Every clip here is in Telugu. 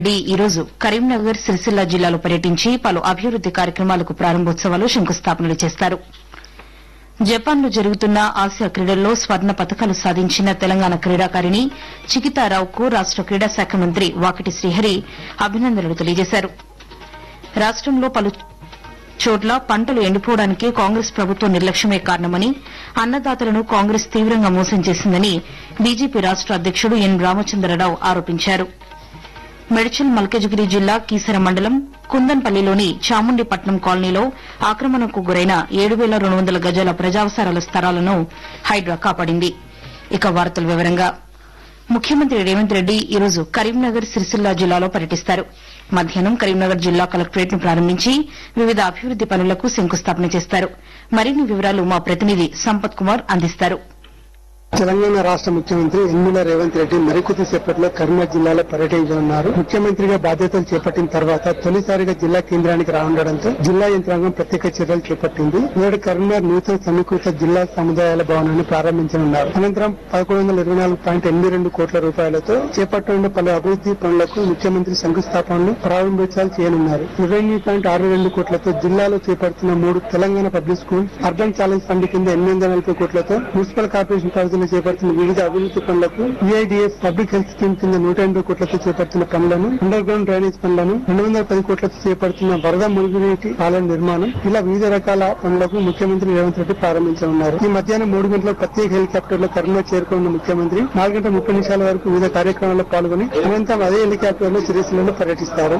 రెడ్డి ఈరోజు కరీంనగర్ సిరిసిల్ల జిల్లాలో పర్యటించి పలు అభివృద్ది కార్యక్రమాలకు ప్రారంభోత్సవాలు శంకుస్థాపనలు చేస్తారు జపాన్లో జరుగుతున్న ఆసియా క్రీడల్లో స్వర్ణ పతకాలు సాధించిన తెలంగాణ క్రీడాకారిణి చికితారావుకు రాష్ట క్రీడా శాఖ మంత్రి వాకిటి శ్రీహరి అభినందనలు తెలియజేశారు రాష్టంలో పలు చోట్ల పంటలు ఎండిపోవడానికి కాంగ్రెస్ ప్రభుత్వం నిర్లక్ష్యమే కారణమని అన్నదాతలను కాంగ్రెస్ తీవ్రంగా మోసం చేసిందని బీజేపీ రాష్ట అధ్యకుడు ఎన్ రామచంద్రరావు ఆరోపించారు మెడ్చల్ మల్కజ్గిరి జిల్లా కీసర మండలం కుందన్పల్లిలోని చాముండిపట్నం కాలనీలో ఆక్రమణకు గురైన ఏడు వేల రెండు వందల గజాల ప్రజావసరాల స్థలాలను హైడ్రా కాపాడింది ఇక వార్తల వివరంగా ముఖ్యమంత్రి రేవంత్ రెడ్డి ఈరోజు కరీంనగర్ సిరిసిల్ల జిల్లాలో పర్యటిస్తారు మధ్యాహ్నం కరీంనగర్ జిల్లా కలెక్టరేట్ ను ప్రారంభించి వివిధ అభివృద్ది పనులకు శంకుస్థాపన చేస్తారు మరిన్ని వివరాలు మా ప్రతినిధి సంపత్ కుమార్ అందిస్తారు తెలంగాణ రాష్ట్ర ముఖ్యమంత్రి యనమల రేవంత్ రెడ్డి మరికొద్ది సేపట్లో కరీంనగర్ జిల్లాలో పర్యటించనున్నారు ముఖ్యమంత్రిగా బాధ్యతలు చేపట్టిన తర్వాత తొలిసారిగా జిల్లా కేంద్రానికి రానుండడంతో జిల్లా యంత్రాంగం ప్రత్యేక చర్యలు చేపట్టింది నేడు కరీంనగర్ నూతన సమీకృత జిల్లా సముదాయాల భవనాన్ని ప్రారంభించనున్నారు అనంతరం పదకొండు వందల ఇరవై నాలుగు పాయింట్ ఎనిమిది రెండు కోట్ల రూపాయలతో చేపట్టనున్న పలు అభివృద్ది పనులకు ముఖ్యమంత్రి శంకుస్థాపనలు ప్రారంభోత్సవాలు చేయనున్నారు ఇరవై ఎనిమిది పాయింట్ ఆరు రెండు కోట్లతో జిల్లాలో చేపడుతున్న మూడు Telangana public school urban challenge fund కింద ఎనిమిది వందల నలభై కోట్లతో మున్సిపల్ కార్పొరేషన్ పరిధిలో చేపడుతున్న వివిధ అభివృద్ది పనులకు యుఐడిఎఫ్ పబ్లిక్ హెల్త్ స్కీమ్ కింద నూట ఎనభై కోట్లతో చేపడుతున్న పనులను అండర్ గ్రౌండ్ డ్రైనేజ్ పనులను రెండు వందల పది కోట్లతో చేపడుతున్న వరద మురుగునీటి కాలువ నిర్మాణం ఇలా వివిధ రకాల పనులకు ముఖ్యమంత్రి రేవంత్ రెడ్డి ప్రారంభించనున్నారు ఈ మధ్యాహ్నం మూడు గంటల ప్రత్యేక హెలికాప్టర్ లో కరీంనగర్ చేరుకున్న ముఖ్యమంత్రి నాలుగు గంటల ముప్పై నిమిషాల వరకు వివిధ కార్యక్రమాల్లో పాల్గొని అనంతరం అదే హెలికాప్టర్ లో సిరిసిల్లలో పర్యటిస్తారు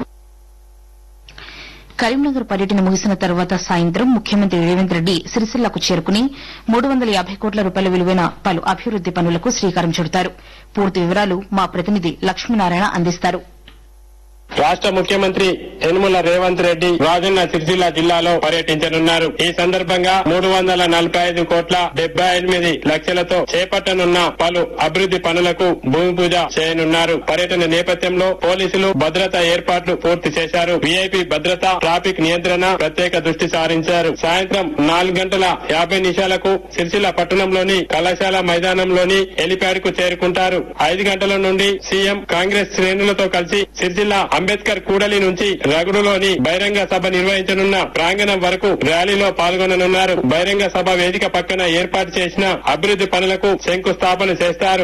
కరీంనగర్ పర్యటన ముగిసిన తర్వాత సాయంత్రం ముఖ్యమంత్రి రేవంత్ రెడ్డి సిరిసిల్లకు చేరుకుని మూడు వందల యాభై కోట్ల రూపాయల విలువైన పలు అభివృద్ది పనులకు శ్రీకారం చుడతారు పూర్తి వివరాలు మా ప్రతినిధి లక్ష్మీనారాయణ అందిస్తారు రాష్ట్ర ముఖ్యమంత్రి యనుమల రేవంత్ రెడ్డి రాజన్న సిరిసిల్ల జిల్లాలో పర్యటించనున్నారు ఈ సందర్భంగా మూడు వందల నలభై ఐదు కోట్ల డెబ్బై ఎనిమిది లక్షలతో చేపట్టనున్న పలు అభివృద్ది పనులకు భూమి పూజ చేయనున్నారు పర్యటన నేపథ్యంలో పోలీసులు భద్రతా ఏర్పాట్లు పూర్తి చేశారు వీఐపీ భద్రత ట్రాఫిక్ నియంత్రణ ప్రత్యేక దృష్టి సారించారు సాయంత్రం నాలుగు గంటల యాభై నిమిషాలకు సిరిసిల్ల పట్టణంలోని కళాశాల మైదానంలోని హెలిప్యాడ్ కు చేరుకుంటారు ఐదు గంటల నుండి సీఎం కాంగ్రెస్ శ్రేణులతో కలిసి సిరిసిల్ల అంబేద్కర్ కూడలి నుంచి రగుడులోని బహిరంగ సభ నిర్వహించనున్న ప్రాంగణం వరకు ర్యాలీలో పాల్గొననున్నారు బహిరంగ సభ వేదిక పక్కన ఏర్పాటు చేసిన అభివృద్ది పనులకు శంకుస్థాపన చేస్తారు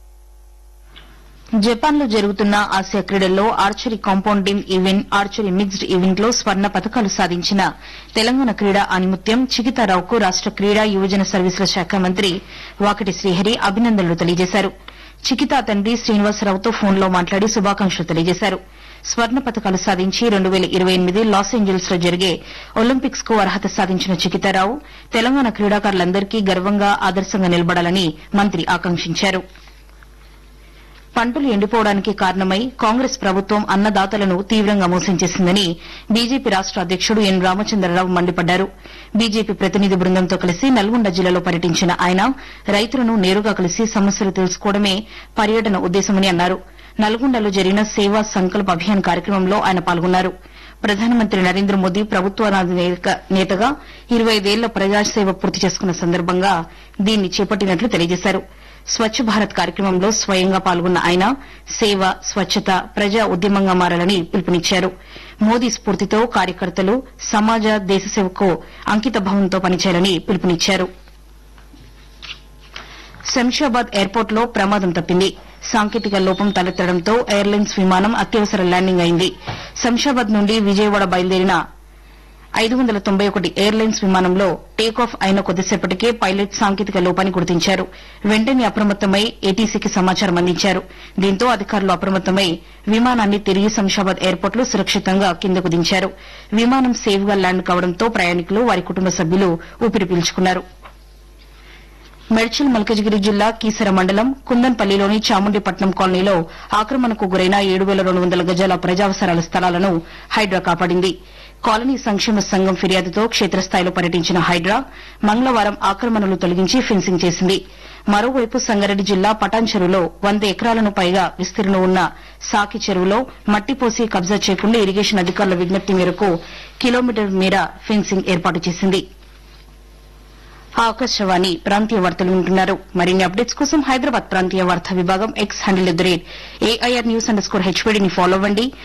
జపాన్ లో జరుగుతున్న ఆసియా క్రీడల్లో archery compounding event archery mixed event లో స్వర్ణ పతకాలు సాధించిన తెలంగాణ క్రీడా ఆనిముత్యం చికితారావుకు రాష్ట క్రీడా యువజన సర్వీసుల శాఖ మంత్రి వాకటి శ్రీహరి అభినందనలు తెలియజేశారు చికితా తండ్రి శ్రీనివాసరావుతో ఫోన్లో మాట్లాడి శుభాకాంక్షలు తెలియజేశారు స్వర్ణ పతకాలు సాధించి రెండు వేల ఇరవై ఎనిమిది లాస్ ఏంజల్స్ లో జరిగే ఒలింపిక్స్ కు అర్హత సాధించిన చికితారావు తెలంగాణ క్రీడాకారులందరికీ గర్వంగా ఆదర్శంగా నిలబడాలని మంత్రి ఆకాంక్షించారు పంటలు ఎండిపోవడానికి కారణమై కాంగ్రెస్ ప్రభుత్వం అన్నదాతలను తీవ్రంగా మోసం చేసిందని బీజేపీ రాష్ట అధ్యకుడు ఎన్ రామచంద్రరావు మండిపడ్డారు బీజేపీ ప్రతినిధి బృందంతో కలిసి నల్గొండ జిల్లాలో పర్యటించిన ఆయన రైతులను నేరుగా కలిసి సమస్యలు తెలుసుకోవడమే పర్యటన ఉద్దేశమని అన్నారు నల్గొండలో జరిగిన సేవా సంకల్ప్ అభియాన్ కార్యక్రమంలో ఆయన పాల్గొన్నారు ప్రధానమంత్రి నరేంద్ర మోదీ ప్రభుత్వాది నేతగా ఇరవై ఐదేళ్ల ప్రజాసేవ పూర్తి చేసుకున్న సందర్భంగా దీన్ని చేపట్టినట్లు తెలియజేశారు స్వచ్ఛ భారత్ కార్యక్రమంలో స్వయంగా పాల్గొన్న ఆయన సేవ స్వచ్ఛత ప్రజా ఉద్యమంగా మారాలని పిలుపునిచ్చారు మోదీ స్ఫూర్తితో కార్యకర్తలు సమాజ దేశ సేవకు అంకిత భావంతో పనిచేయాలని పిలుపునిచ్చారు శంషాబాద్ ఎయిర్పోర్ట్ లో ప్రమాదం తప్పింది సాంకేతిక లోపం తలెత్తడంతో ఎయిర్లైన్స్ విమానం అత్యవసర ల్యాండింగ్ అయింది శంషాబాద్ నుండి విజయవాడ బయలుదేరిన ఐదు వందల తొంభై ఒకటి ఎయిర్లైన్స్ విమానంలో టేకాఫ్ అయిన కొద్దిసేపటికే పైలట్ సాంకేతిక లోపాన్ని గుర్తించారు వెంటనే అప్రమత్తమై ఏటీసీకి సమాచారం అందించారు దీంతో అధికారులు అప్రమత్తమై విమానాన్ని తిరిగి శంషాబాద్ ఎయిర్పోర్ట్ లో సురక్షితంగా కిందకు దించారు విమానం సేఫ్ గా ల్యాండ్ కావడంతో ప్రయాణికులు వారి కుటుంబ సభ్యులు ఊపిరి పీల్చుకున్నారు మెడ్చల్ మల్కజ్గిరి జిల్లా కీసర మండలం కుందన్పల్లిలోని చాముండిపట్నం కాలనీలో ఆక్రమణకు గురైన ఏడు వేల రెండు వందల గజాల ప్రజావసరాల స్థలాలను హైడ్రా కాపాడింది కాలనీ సంక్షేమ సంఘం ఫిర్యాదుతో క్షేత్రస్థాయిలో పర్యటించిన హైడ్రా మంగళవారం ఆక్రమణలు తొలగించి ఫెన్సింగ్ చేసింది మరోవైపు సంగారెడ్డి జిల్లా పటాన్ చెరువులో వంద ఎకరాలను పైగా విస్తీర్ణం ఉన్న సాకి చెరువులో మట్టి పోసి కబ్జా చేయకుండా ఇరిగేషన్ అధికారుల విజ్ఞప్తి మేరకు కిలోమీటర్ మేర ఫెన్సింగ్ ఏర్పాటు చేసింది ఆకాశవాణి ప్రాంతీయ వార్తలు వింటున్నారు మరిన్ని అప్డేట్స్ కోసం హైదరాబాద్ ప్రాంతీయ వార్తా విభాగం X handle at the rate AIR news under score హెచ్పీడీని ఫాలో అవ్వండి